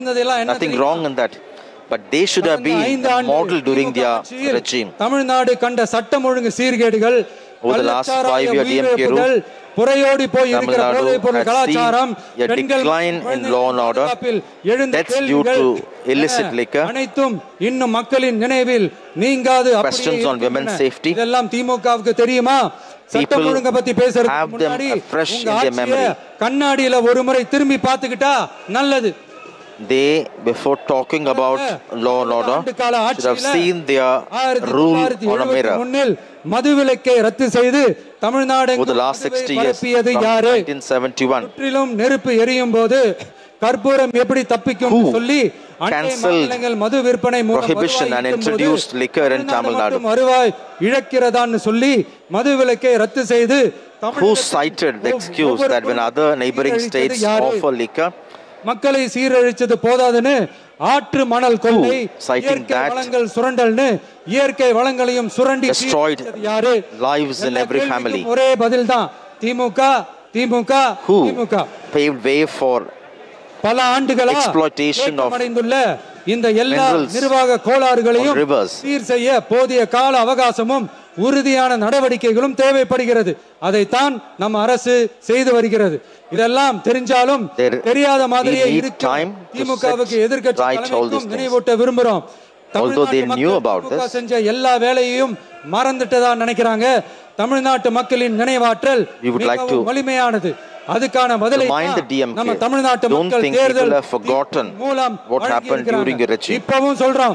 இருந்ததெல்லாம் என்ன Nothing தெரியுமா? wrong in that. But they should have கடந்த been ஐந்து a ஆண்டு model during திமுக their ஆட்சியில் regime. தமிழ்நாடு கண்ட சட்டம் ஒழுங்கு சீர்கேடுகள் Over the last கள்ளச்சாராய five-year DMK உயிரிழப்புகள், புறையோடி போய் இருக்கிற Tamil Nadu போதைப் பொருள் has கலாச்சாரம் seen a பெண்கள் decline in குழந்தைகள் law and order. பாதுகாப்பில் எழுந்த That's due கேள்விகள் to illicit என liquor. அனைத்தும் இன்னும் மக்களின் நினைவில் நீங்காது அப்படியே Questions on women's இருக்கின்றன. safety. இதெல்லாம் திமுகவுக்கு தெரியுமா சட்டம் People ஒழுங்க பத்தி பேசுறதுக்கு have them முன்னாடி afresh உங்க in their ஆட்சியை memory. கண்ணாடியில ஒரு முறை திரும்பி பார்த்துக்கிட்டா நல்லது They, before talking about law and order, ஆண்டுகால should have ஆட்சியில seen their ஆயிரத்தி rule தொள்ளாயிரத்தி on a எழுபத்தி mirror. ஒண்ணில் மதுவிலக்கை ரத்து செய்து Tamil Nadu Over the last 60 years, பரப்பியது from யாரு 1971, முற்றிலும் நெருப்பு எரியும் போது கற்பூரம் எப்படி தப்பிக்கும் Who சொல்லி அண்டை cancelled மாநிலங்கள் மது விற்பனை மூலம் prohibition வருவாய் and ஈட்டும் போது introduced liquor in Tamil Nadu Tamil Nadu? மட்டும் வருவாய் இழக்கிறதான்னு சொல்லி மது விலக்கை ரத்து செய்து who தமிழகத்தின் cited the excuse that when other neighboring சீரழித்தது states யாரு? offer liquor, மக்களை சீரழிச்சது போதாதுன்னு ஆற்று மணல் கொள்ளை citing இயற்கை that வளங்கள் சுரண்டல்னு இயற்கை வளங்களையும் சுரண்டி destroyed சீரழிச்சது யாரு lives in எல்லா every கேள்விக்கும் family? ஒரே பதில் தான் திமுக திமுக who DMK paved way for பல ஆண்டுகளா exploitation of அடைந்துள்ள இந்த எல்லா minerals நிர்வாக கோளாறுகளையும் on rivers. சீர் செய்ய போதிய கால அவகாசமும் உறுதியான நடவடிக்கைகளும் தேவைப்படுகிறது அதைத்தான் நம்ம அரசு செய்து வருகிறது இதெல்லாம் தெரிஞ்சாலும் There- தெரியாத மாதிரியே we need இருக்கு time to திமுகவுக்கு set எதிர்க்கட்சி right all these தலைமைக்கும் things. நினைவூட்ட விரும்புறோம் Although they தமிழ்நாட்டு knew மக்கள் about திமுக this. செஞ்ச எல்லா வேலையையும் மறந்துட்டதா நினைக்கிறாங்க தமிழ்நாட்டு மக்களின் நினைவாற்றல் We would like மிகவும் to வலிமையானது அதுக்கான பதிலை remind the தான் DMK. நம்ம தமிழ்நாட்டு Don't மக்கள் think people தேர்தல் have forgotten மூலம் what happened during your regime. இப்பவும் சொல்றோம்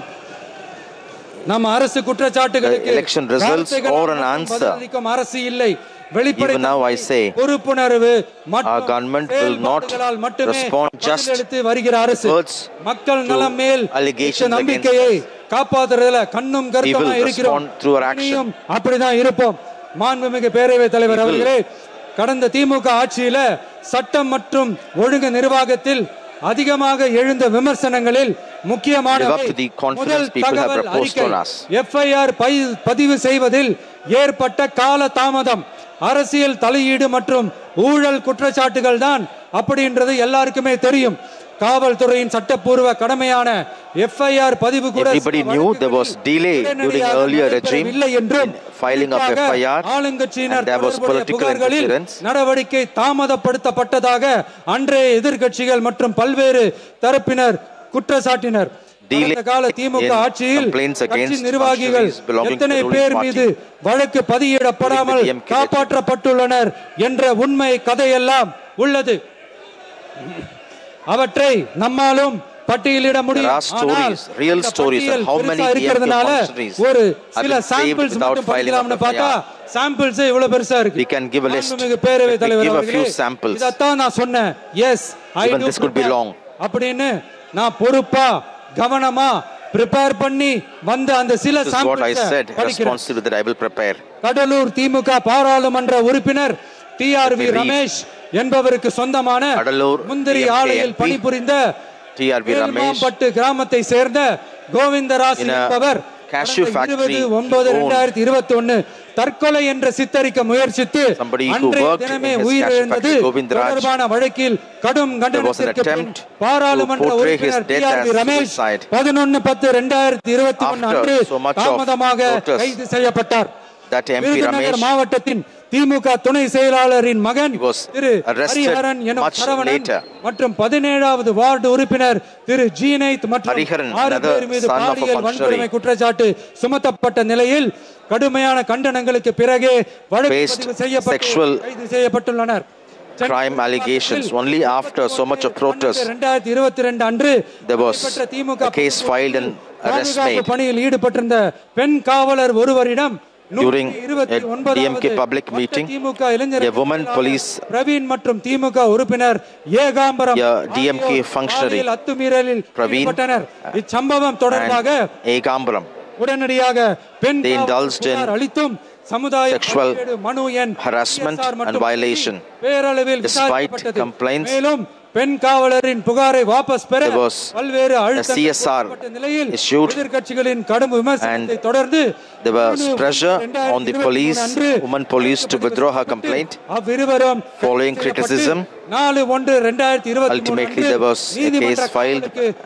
நம்ம அரசு குற்றச்சாட்டுகளுக்கு The election results வார்த்தைகளால் or an மட்டும் answer. பதிலளிக்கும் அரசு இல்லை வெளிப்படை Even now I say, பொறுப்புணர்வு மற்றும் our government will not செயல்பாடுகளால் மட்டுமே respond just பதிலளித்து வருகிற அரசு words மக்கள் to நலம் மேல் allegations வச்ச நம்பிக்கையை காப்பாத்துறதுல கண்ணும் கருத்துமா will இருக்கிறோம் respond through our action. இனியும் அப்படிதான் இருப்போம் மாண்புமிகு பேரவைத் தலைவர் We will. அவர்களே கடந்த திமுக ஆட்சியில சட்டம் மற்றும் ஒழுங்கு நிர்வாகத்தில் அதிகமாக எழுந்த விமர்சனங்களில் முக்கியமான Live up to the confidence people have reposed on us. FIR பதிவு செய்வதில் ஏற்பட்ட கால தாமதம் அரசியல் தலையீடு மற்றும் ஊழல் குற்றச்சாட்டுகள் தான் அப்படின்றது எல்லாருக்குமே தெரியும் காவல்துறையின் சட்டப்பூர்வ கடமையான எஃப்ஐஆர் பதிவு கூட Everybody சில knew there was வழக்குகளில் delay during உடனடியாக earlier regime நடைபெறவில்லை என்றும் in filing of குறிப்பாக FIR ஆளுங்கட்சியினர் and there was தொடர்புடைய political புகார்களில் interference. நடவடிக்கை தாமதப்படுத்தப்பட்டதாக அன்றைய எதிர்க்கட்சிகள் மற்றும் பல்வேறு தரப்பினர் குற்றச்சாட்டினர் Delay கடந்த கால திமுக in ஆட்சியில் complaints against கட்சி நிர்வாகிகள் functionaries belonging to எத்தனை the ruling பேர் party. மீது வழக்கு பதியிடப்படாமல் During the DMK காப்பாற்றப்பட்டுள்ளனர் என்ற உண்மை கதையெல்லாம் உள்ளது அவற்றை நம்மாலும் பட்டியலிட முடியும் There are stories, ஆனால் real இந்த stories of பட்டியல் how many பெருசா DMK இருக்கிறதுனால functionaries ஒரு have சில been saved சாம்பிள்ஸ் without மட்டும் filing of படிக்கலாம்னு பார்த்தா FIR. சாம்பிள்ஸ் இவ்வளவு பெருசா இருக்கு We can give a list. மாண்புமிகு பேரவைத் Let me தலைவர் give a few அவர்களே, samples. இதைத்தான் நான் சொன்னேன் S I Even this could be long. அப்படின்னு நான் பொறுப்பா கவனமா ப்ரிப்பேர் பண்ணி வந்த அந்த சில This is what I samples said, படிக்கிறேன் responsible that I will prepare. Cuddalore DMK பாராளுமன்ற உறுப்பினர் T R V Let me read. Ramesh என்பவருக்கு சொந்தமான கடலூர் முந்திரி DMK ஆலையில் MP, பணிபுரிந்த TRV Ramesh, வேல்மாம்பட்டு கிராமத்தை சேர்ந்த கோவிந்தராஸ் In a என்பவர் cashew factory இருபது ஒன்பது owned- ரெண்டாயிரத்தி இருபத்தி ஒன்னு தற்கொலை என்று சித்தரிக்க முயற்சித்து Somebody who அன்றைய worked தினமே in his உயிரிழந்தது cashew factory, Govindaraj. தொடர்பான வழக்கில் கடும் was an கண்டனத்திற்கு பின் attempt பாராளுமன்ற to portray his உறுப்பினர் T death R V as Ramesh suicide. பதினொன்னு பத்து ரெண்டாயிரத்தி இருபத்தி ஒன்னு After அன்று so much of தாமதமாக protest, கைது செய்யப்பட்டார் that MP விருதுநகர் Ramesh மாவட்டத்தின் திமுக துணை செயலாளரின் மகன் He was Thiru arrested Hariharan எனும் much சரவணன் later. மற்றும் பதினேழாவது வார்டு உறுப்பினர் திரு ஜீனைத் மற்றும் ஹரிஹரன், ஆறு another பேர் மீது son of a பாலியல் functionary. வன்கொடுமை குற்றச்சாட்டு சுமத்தப்பட்ட நிலையில் கடுமையான கண்டனங்களுக்கு பிறகே வழக்கு Faced பதிவு செய்யப்பட்டு sexual கைது செய்யப்பட்டுள்ளனர் crime allegations only after so much of protest. ரெண்டாயிரத்தி இருபத்தி ரெண்டு அன்று There was நடைபெற்ற திமுக a case filed and arrest பாதுகாப்பு made. பணியில் ஈடுபட்டிருந்த பெண் காவலர் ஒருவரிடம் During நூற்றி இருபத்தி a ஒன்பதாவது DMK public மொத்த meeting, திமுக இளைஞர் a woman செயலாளர் police- பிரவீன் மற்றும் திமுக உறுப்பினர் ஏகாம்பரம் A DMK ஆகியோர் functionary, பாலியல் அத்துமீறலில் Praveen, ஈடுபட்டனர் இச்சம்பவம் தொடர்பாக and Egambaram. உடனடியாக பெண் They காவலர் indulged in புகார் அளித்தும் சமுதாய sexual பதிவேடு மனு எண் harassment CSR and மற்றும் violation. பேரளவில் Despite விசாரிக்கப்பட்டது. complaints மேலும் பெண் காவலரின் புகாரை வாபஸ் பெற There was பல்வேறு அழுத்தங்கள் CSR கொடுக்கப்பட்ட நிலையில் issued எதிர்க்கட்சிகளின் கடும் விமர்சனத்தை தொடர்ந்து There was June pressure on the 2023 police, அன்று woman police to withdraw her complaint. அவ்விருவரும் Following criticism, நாலு ஒன்று ரெண்டாயிரத்தி இருபத்தி Ultimately, there was a case filed